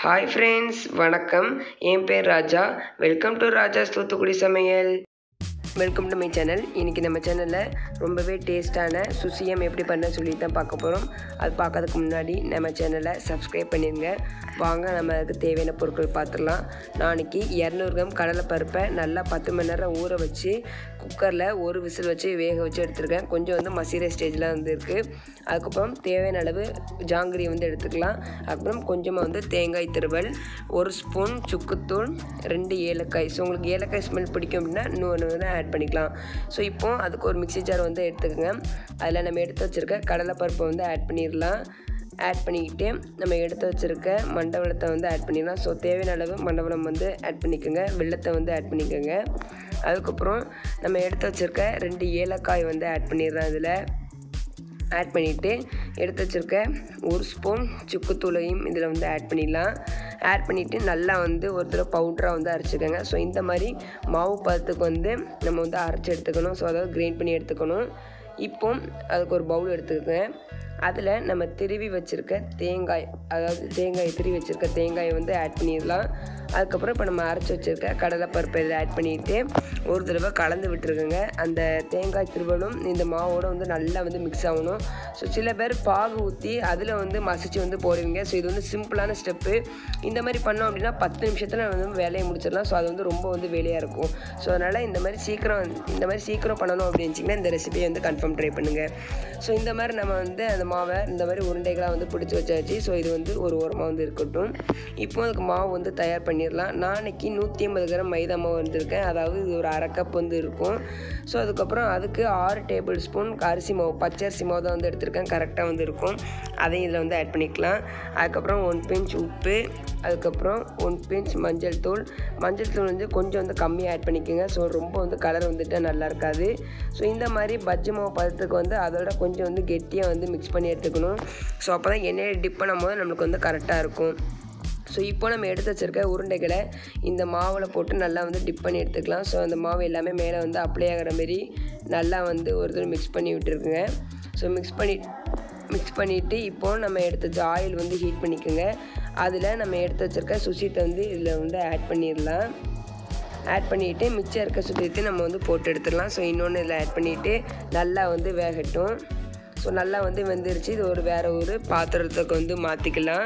hi friends வணக்கம் என் பேர் ராஜா வெல்கம் டு ராஜாஸ் தூத்துக்குடி சமையல் வெல்கம் டு மை சேனல் இன்றைக்கி நம்ம சேனலில் ரொம்பவே டேஸ்ட்டான சுசியம் எப்படி பண்ண சொல்லி தான் பார்க்க போகிறோம் அது பார்க்கறதுக்கு முன்னாடி நம்ம சேனலை சப்ஸ்கிரைப் பண்ணிடுங்க வாங்க நம்ம அதுக்கு தேவையான பொருட்கள் பார்த்துடலாம் நாளைக்கு இரநூறு கிராம் கடலைப்பருப்பை நல்லா பத்து மணி நேரம் ஊற வச்சு குக்கரில் ஒரு விசில் வச்சு வேக வச்சு எடுத்துருக்கேன் கொஞ்சம் வந்து மசீர ஸ்டேஜில் வந்து இருக்குது அதுக்கப்புறம் தேவையான அளவு ஜாங்கிரி வந்து எடுத்துக்கலாம் அப்புறம் கொஞ்சமாக வந்து தேங்காய் திருவல் ஒரு ஸ்பூன் சுக்குத்தூள் ரெண்டு ஏலக்காய் ஸோ உங்களுக்கு ஏலக்காய் ஸ்மெல் பிடிக்கும் அப்படின்னா இன்னொன்று வந்து ஆட் பண்ணிக்கலாம் ஸோ இப்போ அதுக்கு ஒரு மிக்ஸி ஜார் வந்து எடுத்துக்கோங்க அதில் நம்ம எடுத்து வச்சுருக்க கடலைப்பருப்பை வந்து ஆட் பண்ணிடலாம் ஆட் பண்ணிக்கிட்டு நம்ம எடுத்து வச்சுருக்க மண்டவளத்தை வந்து ஆட் பண்ணிடலாம் ஸோ தேவையான அளவு மண்டவளம் வந்து ஆட் பண்ணிக்கோங்க வெள்ளத்தை வந்து ஆட் பண்ணிக்கோங்க அதுக்கப்புறம் நம்ம எடுத்து வச்சுருக்க ரெண்டு ஏலக்காய் வந்து ஆட் பண்ணிடுறோம் இதில் ஆட் பண்ணிவிட்டு எடுத்து வச்சுருக்க ஒரு ஸ்பூன் சுக்குத்தூளையும் இதில் வந்து ஆட் பண்ணிடலாம் ஆட் பண்ணிவிட்டு நல்லா வந்து ஒரு தடவை பவுட்ராக வந்து அரைச்சிக்கோங்க ஸோ இந்த மாதிரி மாவு பதத்துக்கு வந்து நம்ம வந்து அரைச்சி எடுத்துக்கணும் ஸோ அதாவது கிரைண்ட் பண்ணி எடுத்துக்கணும் இப்போ அதுக்கு ஒரு பவுல் எடுத்துக்கோங்க அதில் நம்ம திருவி வச்சுருக்க தேங்காய் அதாவது தேங்காய் திருவி வச்சுருக்க தேங்காயை வந்து ஆட் பண்ணிடலாம் அதுக்கப்புறம் இப்போ நம்ம அரைச்சி வச்சுருக்க கடலைப்பருப்பை இதில் ஆட் பண்ணிவிட்டு ஒரு தடவை கலந்து விட்டுருக்கோங்க அந்த தேங்காய் திருவலும் இந்த மாவோட வந்து நல்லா வந்து மிக்ஸ் ஆகணும் ஸோ சில பேர் பாகு ஊற்றி அதில் வந்து மசிச்சு வந்து போடுவீங்க ஸோ இது வந்து சிம்பிளான ஸ்டெப்பு இந்த மாதிரி பண்ணோம் அப்படின்னா பத்து நிமிஷத்தில் வந்து வேலையை முடிச்சிடலாம் ஸோ அது வந்து ரொம்ப வந்து வேலையாக இருக்கும் ஸோ அதனால் இந்த மாதிரி சீக்கிரம் இந்த மாதிரி சீக்கிரம் பண்ணணும் அப்படின்னு இந்த ரெசிபியை வந்து கன்ஃபார்ம் ட்ரை பண்ணுங்கள் ஸோ இந்த மாதிரி நம்ம வந்து அந்த மாவை இந்த மாதிரி உருண்டைகளாக வந்து பிடிச்சி வச்சாச்சு ஸோ இது வந்து ஒரு ஓரமாக வந்து இருக்கட்டும் இப்போ அதுக்கு மாவு வந்து தயார் பண்ணிடலாம் நாளைக்கு நூற்றி ஐம்பது கிராம் மைதா மாவு வந்திருக்கேன் அதாவது இது ஒரு அரை கப் வந்து இருக்கும் ஸோ அதுக்கப்புறம் அதுக்கு ஆறு டேபிள் ஸ்பூன் அரிசி மாவு பச்சரிசி மாவு தான் வந்து எடுத்திருக்கேன் கரெக்டாக வந்து இருக்கும் அதையும் இதில் வந்து ஆட் பண்ணிக்கலாம் அதுக்கப்புறம் ஒன் பிஞ்ச் உப்பு அதுக்கப்புறம் ஒன் பிஞ்ச் மஞ்சள் தூள் மஞ்சள் தூள் வந்து கொஞ்சம் வந்து கம்மியாக ஆட் பண்ணிக்கோங்க ஸோ ரொம்ப வந்து கலர் வந்துட்டு நல்லா இருக்காது ஸோ இந்த மாதிரி பஜ்ஜி மாவு பதத்துக்கு வந்து அதோட கொஞ்சம் வந்து கெட்டியாக வந்து மிக்ஸ் பண்ணி எடுத்துக்கணும் ஸோ அப்போ தான் எண்ணெயை டிப் பண்ணும்போது நம்மளுக்கு வந்து கரெக்டாக இருக்கும் ஸோ இப்போ நம்ம எடுத்து வச்சுருக்க உருண்டைகளை இந்த மாவில் போட்டு நல்லா வந்து டிப் பண்ணி எடுத்துக்கலாம் ஸோ அந்த மாவு எல்லாமே மேலே வந்து அப்ளை ஆகிற மாரி நல்லா வந்து ஒரு தடவை மிக்ஸ் பண்ணி விட்டுருக்குங்க ஸோ மிக்ஸ் பண்ணி மிக்ஸ் பண்ணிவிட்டு இப்போது நம்ம எடுத்த ஆயில் வந்து ஹீட் பண்ணிக்கோங்க அதில் நம்ம எடுத்து வச்சுருக்க சுசியத்தை வந்து இதில் வந்து ஆட் பண்ணிடலாம் ஆட் பண்ணிவிட்டு மிச்சம் இருக்க சுசியத்தை நம்ம வந்து போட்டு எடுத்துடலாம் ஸோ இன்னொன்று இதில் ஆட் பண்ணிவிட்டு நல்லா வந்து வேகட்டும் ஸோ நல்லா வந்து வெந்துருச்சு இது ஒரு வேறு ஒரு பாத்திரத்துக்கு வந்து மாற்றிக்கலாம்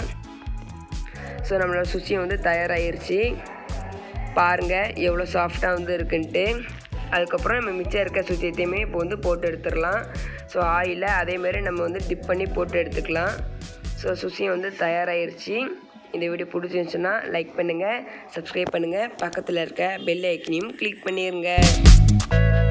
ஸோ நம்மளோட சுஷியம் வந்து தயாராகிருச்சு பாருங்கள் எவ்வளோ சாஃப்டாக வந்து இருக்குன்ட்டு அதுக்கப்புறம் நம்ம மிச்சம் இருக்க சுத்தியத்தையுமே இப்போ வந்து போட்டு எடுத்துடலாம் ஸோ ஆயிலில் அதேமாரி நம்ம வந்து டிப் பண்ணி போட்டு எடுத்துக்கலாம் ஸோ சுஷியம் வந்து தயாராகிருச்சு இந்த வீடியோ பிடிச்சிருந்துச்சுன்னா லைக் பண்ணுங்கள் சப்ஸ்கிரைப் பண்ணுங்கள் பக்கத்தில் இருக்க பெல் ஐக்கனையும் கிளிக் பண்ணிடுங்க